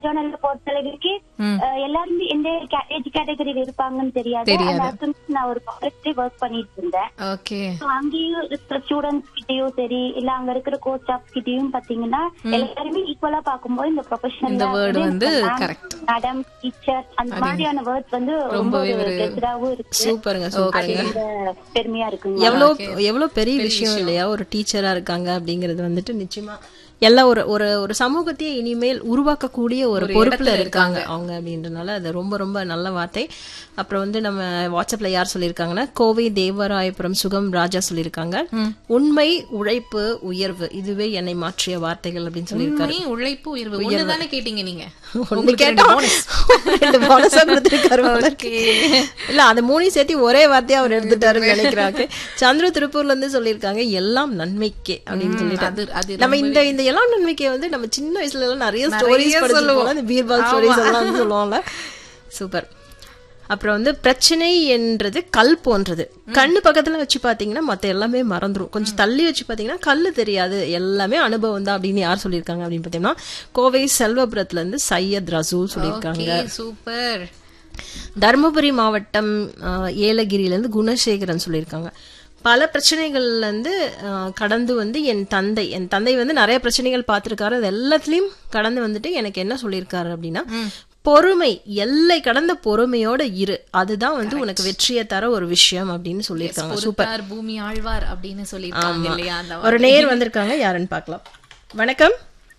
ஜேர்னல்ல பொறுத்தளவுக்கு ம். அஹ், எல்லாருமே எந்த ஏஜ் கேட்டகரியில இருப்பாங்கன்னு தெரியாது தெரியாது. அந்த அசம்ஷன் நான் ஒரு காலேஜ்ல ஒர்க் பண்ணிட்டு இருந்தேன் ஓகே So, அங்கேயும் இருக்கிற ஸ்டூடெண்ட்ஸ் கிட்டயும் சரி இல்ல அங்க இருக்கிற கோச் ஸ்டாஃப் கிட்டயும் பாத்தீங்கன்னா எல்லாருமே ஈக்குவலா பாக்கும்போது இந்த ப்ரொஃபஷனல் இந்த word வந்து correct. மேடம் டீச்சர் அந்த மாதிரியான வேர்ட்ஸ் வந்து ரொம்ப ரொம்பவே ஒரு ஒரு- கெத்தராவும் இருக்கு சூப்பருங்க சூப்பருங்க ரொம்ப பெருமையா இருக்குங்க எவ்வளோ எவ்வளோ பெரிய விஷயம் இல்லையா ஒரு டீச்சரா இருக்காங்க அப்படிங்கிறது வந்துட்டு நிச்சயமா எல்லாம் ஒரு ஒரு ஒரு சமூகத்தையே இனிமேல் உருவாக்கக்கூடிய ஒரு பொறுப்புல இருக்காங்க அவங்க அப்படின்றனால அது ரொம்ப ரொம்ப நல்ல வார்த்தை அப்புறம் வந்து நம்ம வாட்ஸ்அப்ல யார் சொல்லியிருக்காங்கன்னா கோவை தேவராயபுரம் சுகம் ராஜா சொல்லியிருக்காங்க உண்மை உழைப்பு உயர்வு இதுவே என்னை மாற்றிய வார்த்தைகள் அப்படின்னு சொல்லியிருக்காரு உண்மை, உழைப்பு உயர்வு ஒண்ணுதானே கேட்டீங்க நீங்க ஒண்ணு உங்களுக்கு ரெண்டு கேட்டோம் bonus. ரெண்டு bonus-ஆ கொடுத்திருக்காரு போல இருக்கு. Okay. இல்ல அந்த மூணையும் சேர்த்து ஒரே வார்த்தையா அவர் எடுத்துட்டாருன்னு நினைக்கிறாங்க சந்திர திருப்பூர்ல இருந்து சொல்லியிருக்காங்க எல்லாம் நன்மைக்கே அப்படின்னு அது சொல்லிட்டு அது நம்ம இந்த இந்த எல்லாம் நன்மைக்கே வந்து நம்ம சின்ன வயசுல எல்லாம் நிறைய ஸ்டோரிஸ் சொல்லுவோம். படிச்சிருப்போம் இந்த பீர்பால் ஸ்டோரிஸ் எல்லாம் சொல்லுவோம்ல சூப்பர் அப்புறம் வந்து பிரச்சனை என்றது கல் போன்றது கண்ணு பக்கத்துல வச்சு பாத்தீங்கன்னா மத்த எல்லாமே மறந்துரும் கொஞ்சம் தள்ளி வச்சு பாத்தீங்கன்னா கல்லு தெரியாது எல்லாமே அனுபவம் தான் அப்படின்னு யார் சொல்லியிருக்காங்க அப்படின்னு பாத்தீங்கன்னா கோவை செல்வபுரத்துல இருந்து சையத் ரசூல் சொல்லியிருக்காங்க ஓகே சூப்பர் தருமபுரி மாவட்டம் ஆஹ், ஏலகிரியில இருந்து குணசேகரன் சொல்லியிருக்காங்க பல பிரச்சனைகள்ல இருந்து ஆஹ், கடந்து வந்து என் தந்தை என் தந்தை வந்து நிறைய பிரச்சனைகள் பார்த்திருக்காரு அது எல்லாத்துலயும் கடந்து வந்துட்டு எனக்கு என்ன சொல்லியிருக்காரு அப்படின்னா பொறுமை எல்லை கடந்த பொறுமையோட இரு அதுதான் வந்து உனக்கு வெற்றியை தர ஒரு விஷயம் அப்படின்னு சொல்லியிருக்காங்க சூப்பர் பொறுத்தார் பூமி ஆழ்வார் அப்படின்னு சொல்லியிருக்காங்க இல்லையா அந்த ஒரு நேர் வந்திருக்காங்க யாருன்னு பார்க்கலாம் வணக்கம்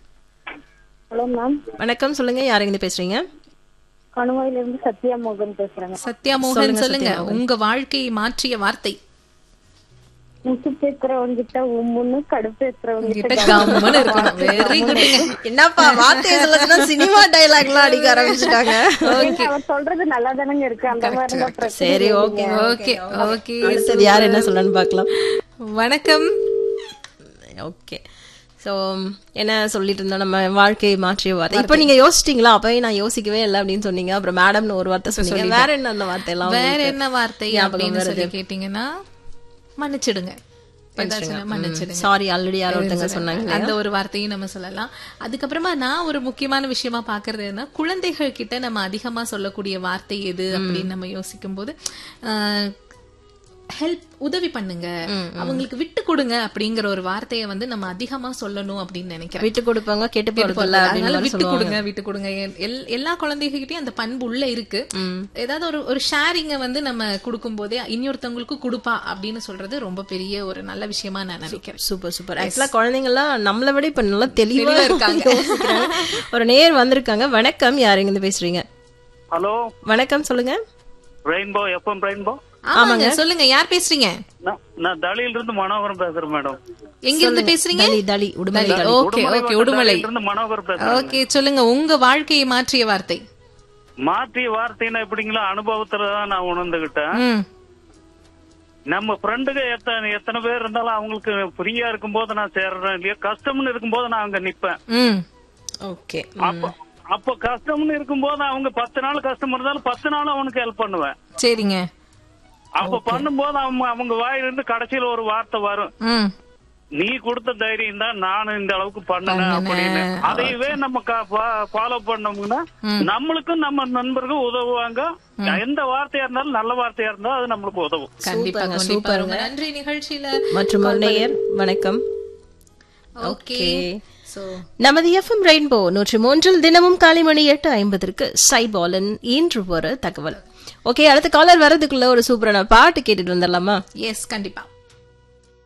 ஹலோ மேம் வணக்கம் சொல்லுங்க யாருங்க பேசுறீங்க கணுவாயில இருந்து சத்யா மோகன் பேசுறேங்க சத்யா மோகன் சொல்லுங்க உங்க வாழ்க்கையை மாற்றிய வார்த்தை முத்து பேசுறவங்க கிட்ட உம்முன்னு கடுப்பேசுறவங்க கிட்ட கம்மன்னு இருக்கணும் வெரி குட்ங்க என்னப்பா வார்த்தை சொல்லச்சுன்னா சினிமா டைலாக்லாம் அடிக்க ஆரம்பிச்சுட்டாங்க அவர் சொல்றது நல்லா தானங்க இருக்கு அந்த மாதிரி தான் பிரச்சனை சரி ஓகே ஓகே ஓகே அடுத்தது யார் என்ன சொல்லணும்னு பார்க்கலாம் வணக்கம் ஓகே சோ என்ன சொல்லிட்டு இருந்தோம் நம்ம வாழ்க்கையை மாற்றிய வார்த்தை இப்போ நீங்க யோசிச்சிட்டீங்களா அப்பவே நான் யோசிக்கவே இல்லை அப்படின்னு சொன்னீங்க அப்புறம் மேடம்னு ஒரு வார்த்தை சொன்னீங்க வேற என்ன அந்த வார்த்தை எல்லாம் வேற உங்களுக்கு? என்ன வார்த்தை ஞாபகம் அப்படின்னு சொல்லி வருது? கேட்டீங்கன்னா மன்னிச்சிடுங்க ஏதாச்சும் மன்னிச்சிடுங்க சாரி ஆல்ரெடி யாரோ ஒருத்தங்க சொன்னாங்க அந்த ஒரு வார்த்தையும் நம்ம சொல்லலாம் அதுக்கப்புறமா நான் ஒரு முக்கியமான விஷயமா பாக்குறது என்ன குழந்தைகள் கிட்ட நம்ம அதிகமா சொல்லக்கூடிய வார்த்தை எது அப்படின்னு நம்ம யோசிக்கும் போது ஹெல்ப் உதவி பண்ணுங்க அவங்களுக்கு விட்டு கொடுங்க அப்படிங்கிற ஒரு வார்த்தையை வந்து நம்ம அதிகமா சொல்லணும் அப்படின்னு நினைக்கிறேன் விட்டு கொடுப்பாங்க கெட்டு போறதில்ல அதனால அப்படின்னு விட்டு சொல்லுவாங்க கொடுங்க விட்டு கொடுங்க எல்- எல்- எல்லா குழந்தைகிட்டயும் அந்த பண்பு உள்ள இருக்கு ஏதாவது ஒரு ஒரு ஷேரிங்க வந்து நம்ம கொடுக்கும் போதே இன்னொருத்தவங்களுக்கு கொடுப்பா அப்படின்னு சொல்றது ரொம்ப பெரிய ஒரு நல்ல விஷயமா நான் நினைக்கிறேன் சூப்பர் சூப்பர் ஆக்சுவலா குழந்தைங்க எல்லாம் நம்மளை விட இப்ப நல்லா தெளிவா தெளிவா இருக்காங்க. யோசிக்கிறாங்க. ஒரு நேர் வந்திருக்காங்க வணக்கம் யாருங்க இருந்து பேசுறீங்க ஹலோ வணக்கம் சொல்லுங்க ரெயின்போ எஃப்எம் ரெயின்போ ஆமாங்க சொல்லுங்க யார் பேசுறீங்க நான் நான் தலியில இருந்து மனோகரன் பேசுறேன் மேடம் எங்க இருந்து பேசுறீங்க தளி தளி உடுமலை தளி. ஓகே ஓகே உடுமலை தலியில இருந்து மனோகரன் பேசுறேன் ஓகே சொல்லுங்க உங்க வாழ்க்கையை மாற்றிய வார்த்தை மாற்றிய வார்த்தைன்னா எப்படிங்களா அனுபவத்துல தான் நான் உணர்ந்துகிட்டேன் ம் நம்ம ஃப்ரெண்டுங்க எத்தனை எத்தனை பேர் இருந்தாலும் அவங்களுக்கு ஃப்ரீயா இருக்கும்போது நான் சேர்றேன் இல்லையா கஷ்டம்னு இருக்கும்போது நான் அங்க நிப்பேன் ம் ஓகே அப்ப அப்ப கஷ்டம்னு இருக்கும்போது அவங்க பத்து நாள் கஷ்டம் இருந்தாலும் பத்து நாள் அவனுக்கு ஹெல்ப் பண்ணுவேன் சரிங்க அப்ப பண்ணும்போது அவங்க அவங்க வாயிலிருந்து கடைசியில ஒரு வார்த்தை வரும் ம் நீ கொடுத்த தைரியம் தான் நானும் இந்த அளவுக்கு பண்ணனேன் பண்ணுனேன். அப்படின்னு அதையவே நம்ம ஃபாலோ பண்ணோம்னா நம்மளுக்கும் நம்ம நண்பர்கள் உதவுவாங்க எந்த வார்த்தையா இருந்தாலும் நல்ல வார்த்தையா இருந்தாலும் அது நம்மளுக்கு உதவும் கண்டிப்பா சூப்பருங்க, கண்டிப்பா ரொம்ப நன்றி நிகழ்ச்சியில மற்றும் ஒரு நேயர் வணக்கம் ஓகே சோ நமது எஃப்எம் ரெயின்போ நூற்றி மூன்றில் தினமும் காலை மணி எட்டு ஐம்பதற்கு சைபாலன் இன்று ஒரு தகவல் ஓகே அடுத்த காலர் வர்றதுக்குள்ள ஒரு சூப்பரான பாட்டு கேட்டுட்டு வந்துடலாமா எஸ் கண்டிப்பா